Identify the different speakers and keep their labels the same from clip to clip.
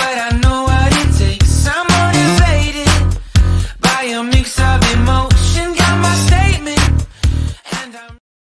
Speaker 1: but I know what it takes. I'm motivated by a mix of emotion. Got my statement, and I'm.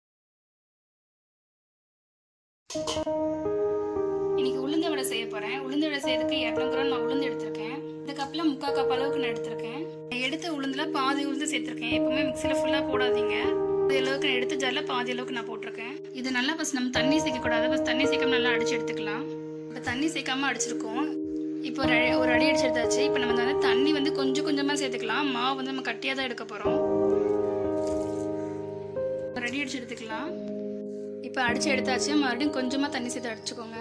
Speaker 2: இன்னைக்கு உளுந்த வடை செய்ய போறேன் உளுந்த வடை செய்யறதுக்கு இரநூறு கிராம் நான் உளுந்து எடுத்திருக்கேன் இந்த கப்ல முக்கால் கப் அளவுக்கு நான் எடுத்திருக்கேன் நான் எடுத்த உளுந்துல பாதி உளுந்து சேர்த்திருக்கேன் எப்பவுமே மிக்சியில ஃபுல்லா போடாதீங்க பாதி அளவுக்கு நான் எடுத்த ஜார்ல பாதி அளவுக்கு நான் போட்டிருக்கேன் இது நல்லா ஃபஸ்ட் நம்ம தண்ணி சேர்க்க கூடாது ஃபஸ்ட் தண்ணி சேர்க்காம நல்லா அடிச்சு எடுத்துக்கலாம் இப்போ தண்ணி சேர்க்காம அடிச்சிருக்கோம் இப்போ ஒரு அடி- ஒரு அடி அடிச்சு எடுத்தாச்சு இப்போ நம்ம வந்து தண்ணி வந்து கொஞ்சம் கொஞ்சமா சேர்த்துக்கலாம் மாவு வந்து நம்ம கட்டியா தான் எடுக்க போறோம் ஒரு அடி அடிச்சு எடுத்துக்கலாம் இப்போ அடிச்சு எடுத்தாச்சு மறுபடியும் கொஞ்சமா தண்ணி சேர்த்து அடிச்சுக்கோங்க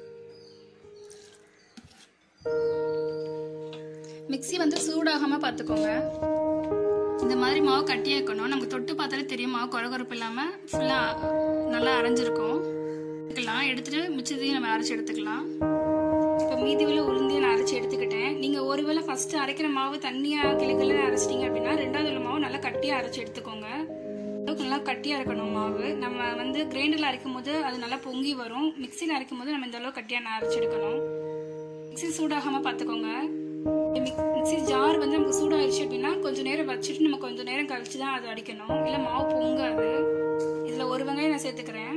Speaker 2: மிக்ஸி வந்து சூடாகாம பார்த்துக்கோங்க இந்த மாதிரி மாவு கட்டியா இருக்கணும் நமக்கு தொட்டு பார்த்தாலே தெரியும் மாவு குறகுறப்பு இல்லாம ஃபுல்லா நல்லா அரைஞ்சிருக்கும் எடுத்துக்கலாம் எடுத்துட்டு மிச்சத்தையும் நம்ம அரைச்சு எடுத்துக்கலாம் இப்போ மீதி உள்ள உளுந்தையும் நான் அரைச்சு எடுத்துக்கிட்டேன் நீங்க ஒருவேளை ஃபர்ஸ்ட் அரைக்கிற மாவு தண்ணியா கிளுகிள அரைச்சிட்டீங்க அப்படின்னா ரெண்டாவது உள்ள மாவு நல்லா கட்டியா அரைச்சு எடுத்துக்கோங்க அளவுக்கு நல்லா கட்டியா இருக்கணும் மாவு நம்ம வந்து கிரைண்டர்ல அரைக்கும் போது அது நல்லா பொங்கி வரும் மிக்சியில் அரைக்கும் போது நம்ம இந்த அளவு கட்டியா அரைச்சு எடுக்கணும் மிக்ஸி சூடாகாம பார்த்துக்கோங்க மிக்- மிக்ஸி ஜார் வந்து நமக்கு சூடாயிருச்சு அப்படின்னா கொஞ்சம் நேரம் வச்சுட்டு நம்ம கொஞ்சம் நேரம் கழிச்சு தான் அது அடிக்கணும் இல்லை மாவு பொங்காது இதில் ஒரு வெங்காயம் நான் சேர்த்துக்கிறேன்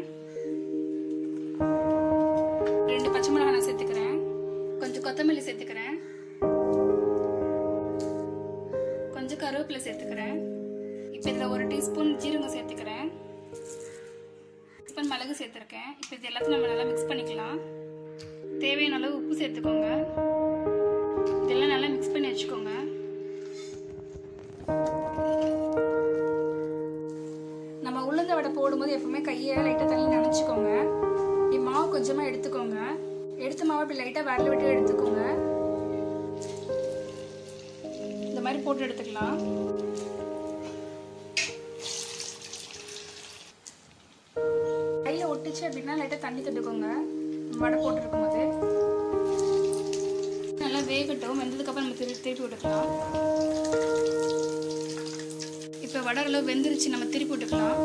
Speaker 2: ரெண்டு பச்சை மிளகாய் நான் சேர்த்துக்கிறேன் கொஞ்சம் கொத்தமல்லி சேர்த்துக்கிறேன் கொஞ்சம் கருவேப்பிலை சேர்த்துக்கிறேன் இப்போ இதில் ஒரு டீஸ்பூன் ஜீரகம் சேர்த்துக்கிறேன் டீஸ்பூன் மிளகு சேர்த்துருக்கேன் இப்போ இது எல்லாத்தையும் நம்ம நல்லா மிக்ஸ் பண்ணிக்கலாம் தேவையான அளவு உப்பு சேர்த்துக்கோங்க இதெல்லாம் நல்லா மிக்ஸ் பண்ணி வச்சுக்கோங்க நம்ம உளுந்த வடை போடும்போது எப்பவுமே கையை லைட்டாக தண்ணி நனைச்சிக்கோங்க இப்படி மாவு கொஞ்சமாக எடுத்துக்கோங்க எடுத்த மாவு இப்படி லைட்டாக விரல விட்டு எடுத்துக்கோங்க இந்த மாதிரி போட்டு எடுத்துக்கலாம் கையில் ஒட்டுச்சு அப்படின்னா லைட்டாக தண்ணி தொட்டுக்கோங்க வடை போட்டுருக்கும் போது நல்லா வேகட்டும் வெந்ததுக்கப்புறம் நம்ம திருப்பி திருப்பி விட்டுக்கலாம் இப்போ வடை அளவு வெந்துருச்சு நம்ம திருப்பி விட்டுக்கலாம்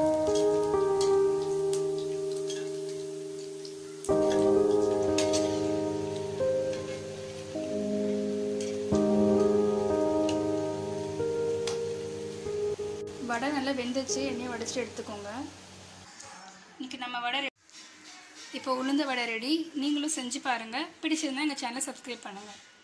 Speaker 2: வடை நல்லா வெந்துச்சு எண்ணெயை வடிச்சிட்டு எடுத்துக்கோங்க இன்னைக்கு நம்ம வடை ரெ- இப்போ உளுந்த வடை ரெடி நீங்களும் செஞ்சு பாருங்கள் பிடிச்சிருந்தா எங்கள் சேனலை சப்ஸ்கிரைப் பண்ணுங்கள்